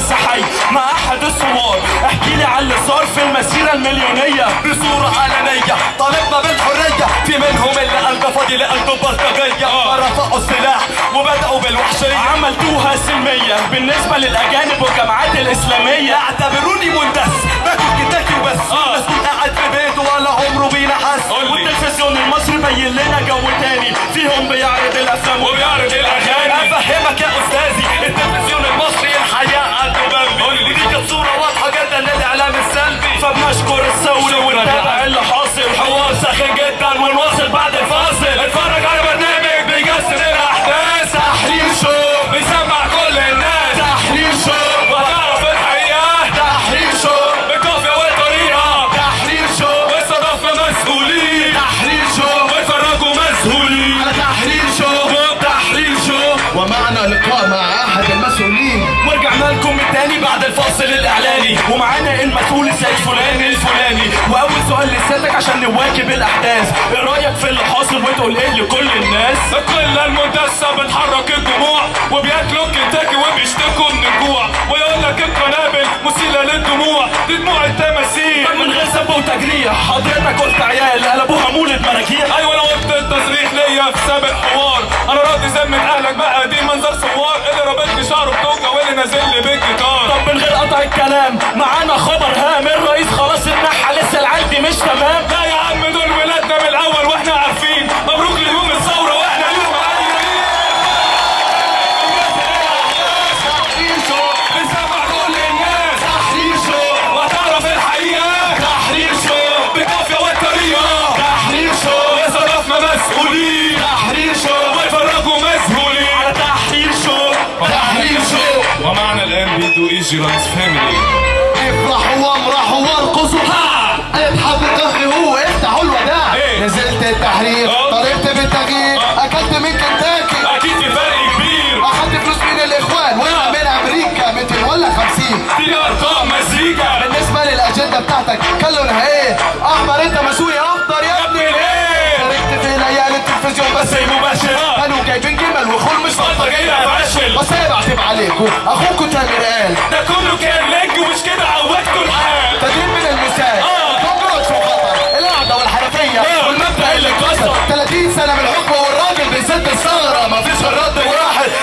لسه حي مع احد الثوار احكي لي عن اللي صار في المسيره المليونيه بصورة علنية طالبنا بالحرية في منهم اللي قلبه فاضي لقلبه بلطجية رفعوا السلاح وبدأوا بالوحشية عملتوها سلميه بالنسبه للاجانب والجامعات الاسلاميه اعتبروني مندس باكل كنتاكي وبس آه. مسؤول قاعد في بيته ولا عمره بينا حس قول لي. والتلفزيون المصري بين لنا جو تاني فيهم بيعرض الافلام وبيعرض الاغاني افهمك يا استاذي التلفزيون المصري الحياة عنده بمبي ودي كانت صورة واضحة جدا للاعلام السلبي فبنشكر الثوري ونتابع اللي حاصل حوار ساخن جدا ونواصل بعد الفاصل اتفرج على برنامج بيجسد الاحداث تحليل شو بيسمع كل الناس تحليل شو وتعرف الحقيقة تحليل شو بكافية وطريقة تحليل شو واستضافنا مسؤولين تحليل شو واتفرجوا مسؤولين على تحليل شو تحليل شو ومعنا لقاء مع احد المسؤولين ورجعنا لكم من تاني بعد الفاصل الاعلاني ومعانا المسؤول السيد فلان الفلاني واول سؤال لسيادتك عشان نواكب الاحداث ايه رايك في اللي حاصل وتقول ايه لكل الناس القلة المندسة بتحرك الجموع وبياكلوا كنتاكي وبيشتكوا من الجوع ويقول لك القنابل مسيلة للدموع دي دموع التماثيل من غير سب وتجريح حضرتك قلت عيال قلبوها مولد مراكيح ايوه انا قلت التصريح ليا في سابق حوار انا راضي ذمة اهلك بقى دي منظر صوار اللي رابطني شعره بتوجه واللي نازل لي بالجيتار طب من غير قطع الكلام معانا خبر هام الرئيس خلاص النحى لسه العيال دي مش تمام لا يا عم دول ولادنا من الاول واحنا عارفين مبروك ليوم الثورة واحنا اليوم عايزين بنسمع كل الناس تحرير شو وهتعرف الحقيقة تحرير شو بكافية والطريقة تحرير شو وصرفنا مسؤولين تحرير شو ويفرجوا مسؤولين على تحرير شو تحرير شو ومعنا الان بيدو ايجي رانس فاميلي افرحوا وامرحوا وارقصوا اضحك القهر هو افتحوا الوداع إيه؟ نزلت التحرير آه. طلبت بالتغيير اكلت من كنتاكي اكيد في فرق كبير اخدت فلوس من الاخوان ولا من امريكا 200 ولا 50 دي ارقام مزيكا بالنسبه للاجنده بتاعتك كان لونها ايه احمر انت مسؤول يا اخضر يا ابني ليه شاركت في ليالي التلفزيون بس بس مباشر كانوا جايبين جمل وخول مش بلطجية فاشل بس انا بعتب عليكم اخوكم تامر قال ده كله كان لينك ومش كده عودتوا الحال تدريب من النساء آه. تجرد في خطر القعده والحنفيه آه. والمبدا اللي اتكسر 30 سنه من الحكم والراجل بيسد الثغره مفيش الرد وراحل